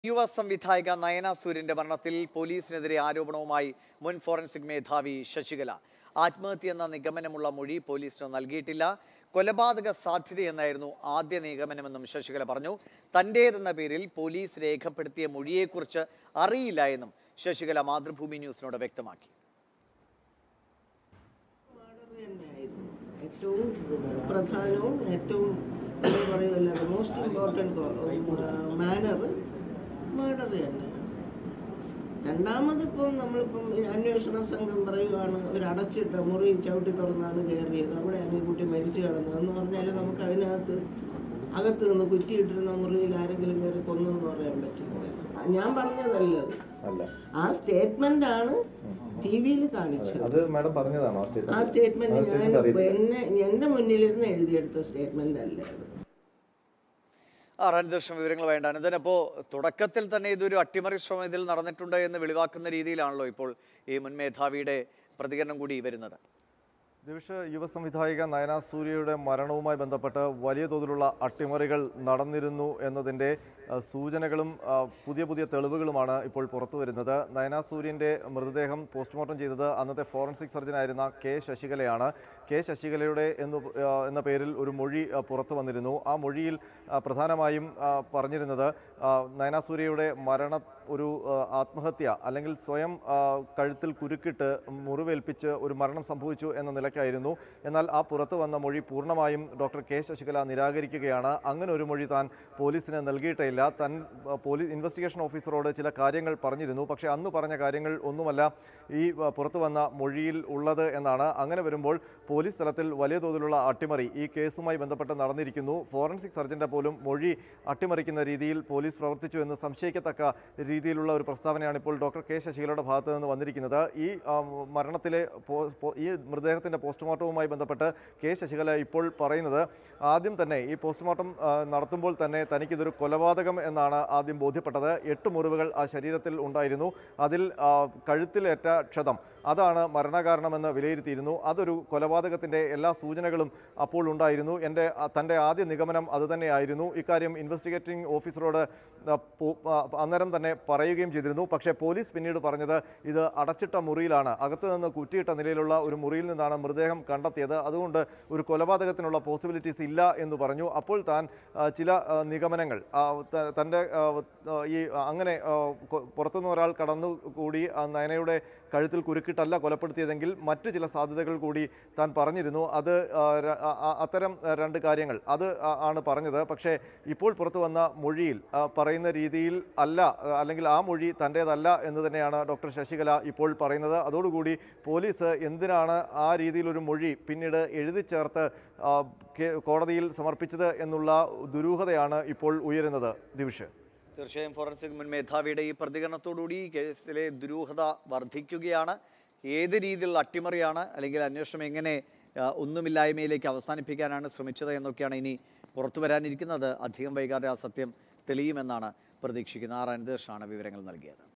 യുവ സംവിധായിക നയന സൂര്യന്റെ മരണത്തിൽ പോലീസിനെതിരെ ആരോപണവുമായി മുൻ ഫോറൻസിക് മേധാവി ശശികല ആത്മഹത്യ എന്ന നിഗമനമുള്ള മൊഴി പോലീസിന് നൽകിയിട്ടില്ല കൊലപാതക സാധ്യതയെന്നായിരുന്നു ആദ്യ നിഗമനമെന്നും ശശികല പറഞ്ഞു തന്റേതെന്ന പേരിൽ പോലീസ് രേഖപ്പെടുത്തിയ മൊഴിയെക്കുറിച്ച് അറിയില്ല എന്നും ശശികല മാതൃഭൂമി ന്യൂസിനോട് വ്യക്തമാക്കി തന്നെയായിരുന്നു ഏറ്റവും പ്രധാനവും ഏറ്റവും എന്താ പറയുമല്ലോ മോസ്റ്റ് ഇമ്പോർട്ടൻറ്റ് മാനർ മർഡർ തന്നെയാണ് രണ്ടാമതിപ്പം നമ്മളിപ്പം ഈ അന്വേഷണ സംഘം പറയുവാണ് ഒരു അടച്ചിട്ട മുറി ചവിട്ടി തുറന്നാണ് കയറിയത് അവിടെയാണ് ഈ കുട്ടി മരിച്ചു കിടന്നത് എന്ന് പറഞ്ഞാൽ നമുക്ക് അതിനകത്ത് അകത്ത് നിന്ന് കുറ്റിയിട്ടിരുന്ന മുറിയിൽ ആരെങ്കിലും കയറി കൊന്നെന്ന് പറയാൻ പറ്റില്ല ഞാൻ പറഞ്ഞതല്ലത് അല്ല ആ സ്റ്റേറ്റ്മെന്റ് ആണ് ടി വിയിൽ കാണിച്ചത് അത് മാഡം പറഞ്ഞതാണോ ആ സ്റ്റേറ്റ്മെന്റ് ഞാൻ എന്നെ എന്റെ മുന്നിലിരുന്ന് എഴുതിയെടുത്ത സ്റ്റേറ്റ്മെന്റ് അല്ല അത് ആ രണദർശനം വിവരങ്ങൾ വേണ്ട അനന്തൻ അപ്പോൾ തുടക്കത്തിൽ തന്നെ ഇതൊരു അട്ടിമറി ശ്രമം ഇതിൽ നടന്നിട്ടുണ്ട് എന്ന് വെളിവാക്കുന്ന രീതിയിലാണല്ലോ ഇപ്പോൾ ഈ മുൻ മേധാവിയുടെ പ്രതികരണം കൂടി വരുന്നത് ദിവിഷ യുവ സംവിധായിക നയന സൂര്യയുടെ മരണവുമായി ബന്ധപ്പെട്ട് വലിയ തോതിലുള്ള അട്ടിമറികൾ നടന്നിരുന്നു എന്നതിൻ്റെ ആ, സൂചനകളും ആ, പുതിയ പുതിയ തെളിവുകളുമാണ് ഇപ്പോൾ പുറത്തു വരുന്നത് നയന സൂര്യൻ്റെ മൃതദേഹം പോസ്റ്റ്മോർട്ടം ചെയ്തത് അന്നത്തെ ഫോറൻസിക് സർജനായിരുന്ന കെ ശശികലയാണ് കെ ശശികലയുടെ എന്ന് ആ, എന്ന പേരിൽ ഒരു മൊഴി ആ, പുറത്തു വന്നിരുന്നു ആ മൊഴിയിൽ ആ, പ്രധാനമായും ആ, പറഞ്ഞിരുന്നത് ആ, നയന സൂര്യയുടെ മരണ ഒരു ആ, ആത്മഹത്യ അല്ലെങ്കിൽ സ്വയം ആ, കഴുത്തിൽ കുരുക്കിട്ട് മുറിവേൽപ്പിച്ച് ഒരു മരണം സംഭവിച്ചു എന്ന നിലയ്ക്കായിരുന്നു എന്നാൽ ആ പുറത്തു വന്ന മൊഴി പൂർണ്ണമായും ഡോക്ടർ കെ ശശികല നിരാകരിക്കുകയാണ് അങ്ങനെ ഒരു മൊഴി താൻ പോലീസിന് നൽകിയിട്ടില്ല താൻ ആ, പോലീസ് ഇൻവെസ്റ്റിഗേഷൻ ഓഫീസറോട് ചില കാര്യങ്ങൾ പറഞ്ഞിരുന്നു പക്ഷേ അന്ന് പറഞ്ഞ കാര്യങ്ങൾ ഒന്നുമല്ല ഈ ആ, പുറത്തു വന്ന മൊഴിയിൽ ഉള്ളത് എന്നാണ് അങ്ങനെ വരുമ്പോൾ പോലീസ് തലത്തിൽ വലിയ തോതിലുള്ള അട്ടിമറി ഈ കേസുമായി ബന്ധപ്പെട്ട് നടന്നിരിക്കുന്നു ഫോറൻസിക് സർജന്റെ പോലും മൊഴി അട്ടിമറിക്കുന്ന രീതിയിൽ പോലീസ് പ്രവർത്തിച്ചു എന്ന് സംശയിക്കത്തക്ക രീതിയിലുള്ള ഒരു പ്രസ്താവനയാണ് ഇപ്പോൾ ഡോക്ടർ കെ ശശികലയുടെ ഭാഗത്ത് നിന്ന് വന്നിരിക്കുന്നത് ഈ ആ, മരണത്തിലെ പോ- പോ- ഈ മൃതദേഹത്തിന്റെ പോസ്റ്റ്മോർട്ടവുമായി ബന്ധപ്പെട്ട് കെ ശശികല ഇപ്പോൾ പറയുന്നത് ആദ്യം തന്നെ ഈ പോസ്റ്റ്മോർട്ടം ആ, നടത്തുമ്പോൾ തന്നെ തനിക്കിതൊരു കൊലപാതകം എന്നാണ് ആദ്യം ബോധ്യപ്പെട്ടത് എട്ട് മുറിവുകൾ ആ ശരീരത്തിൽ ഉണ്ടായിരുന്നു അതിൽ ആ, കഴുത്തിലേറ്റ ക്ഷതം അതാണ് മരണകാരണമെന്ന് വിലയിരുത്തിയിരുന്നു അതൊരു കൊലപാതകത്തിൻ്റെ എല്ലാ സൂചനകളും അപ്പോൾ ഉണ്ടായിരുന്നു എൻ്റെ ആ, തൻ്റെ ആദ്യ നിഗമനം അതുതന്നെയായിരുന്നു ഇക്കാര്യം ഇൻവെസ്റ്റിഗേറ്റിംഗ് ഓഫീസറോട് ആ, പോ- ആ, അന്നേരം തന്നെ പറയുകയും ചെയ്തിരുന്നു പക്ഷേ പോലീസ് പിന്നീട് പറഞ്ഞത് ഇത് അടച്ചിട്ട മുറിയിലാണ് അകത്ത് നിന്ന് കുറ്റിയിട്ട നിലയിലുള്ള ഒരു മുറിയിൽ നിന്നാണ് മൃതദേഹം കണ്ടെത്തിയത് അതുകൊണ്ട് ഒരു കൊലപാതകത്തിനുള്ള പോസിബിലിറ്റീസ് ഇല്ല എന്ന് പറഞ്ഞു അപ്പോൾ താൻ ആ, ചില ആ, നിഗമനങ്ങൾ ആ, ത- തൻ്റെ ആ, ആ, ഈ അങ്ങനെ ആ, കൊ- പുറത്തുനിന്ന് ഒരാൾ കടന്നു കൂടി ആ നയനയുടെ കഴുത്തിൽ കുരുക്കിട്ടല്ല കൊലപ്പെടുത്തിയതെങ്കിൽ മറ്റ് ചില സാധ്യതകൾ കൂടി താൻ പറഞ്ഞിരുന്നു അത് ആ, ര- ആ, ആ, അത്തരം ആ, രണ്ട് കാര്യങ്ങൾ അത് ആ, ആണ് പറഞ്ഞത് പക്ഷേ ഇപ്പോൾ പുറത്തു വന്ന മൊഴിയിൽ ആ, പറയുന്ന രീതിയിൽ അല്ല ആ, അല്ലെങ്കിൽ ആ മൊഴി തൻ്റേതല്ല എന്ന് തന്നെയാണ് ഡോക്ടർ ശശികല ഇപ്പോൾ പറയുന്നത് അതോടുകൂടി പോലീസ് എന്തിനാണ് ആ രീതിയിലൊരു മൊഴി പിന്നീട് എഴുതി ചേർത്ത് ആ, കേ- കോടതിയിൽ സമർപ്പിച്ചത് എന്നുള്ള ദുരൂഹതയാണ് ഇപ്പോൾ ഉയരുന്നത് ദിവിഷ് തീർച്ചയായും ഫോറൻസിക് മുൻ മേധാവിയുടെ ഈ പ്രതികരണത്തോടുകൂടി ഈ കേസിലെ ദുരൂഹത വർദ്ധിക്കുകയാണ് ഏത് രീതിയിലുള്ള അട്ടിമറിയാണ് അല്ലെങ്കിൽ അന്വേഷണം എങ്ങനെ ആ, ഒന്നുമില്ലായ്മയിലേക്ക് അവസാനിപ്പിക്കാനാണ് ശ്രമിച്ചത് എന്നൊക്കെയാണ് ഇനി പുറത്തു വരാനിരിക്കുന്നത് അധികം വൈകാതെ ആ സത്യം തെളിയുമെന്നാണ് പ്രതീക്ഷിക്കുന്നത് ആർ അനിതേഷാണ് വിവരങ്ങൾ നൽകിയത്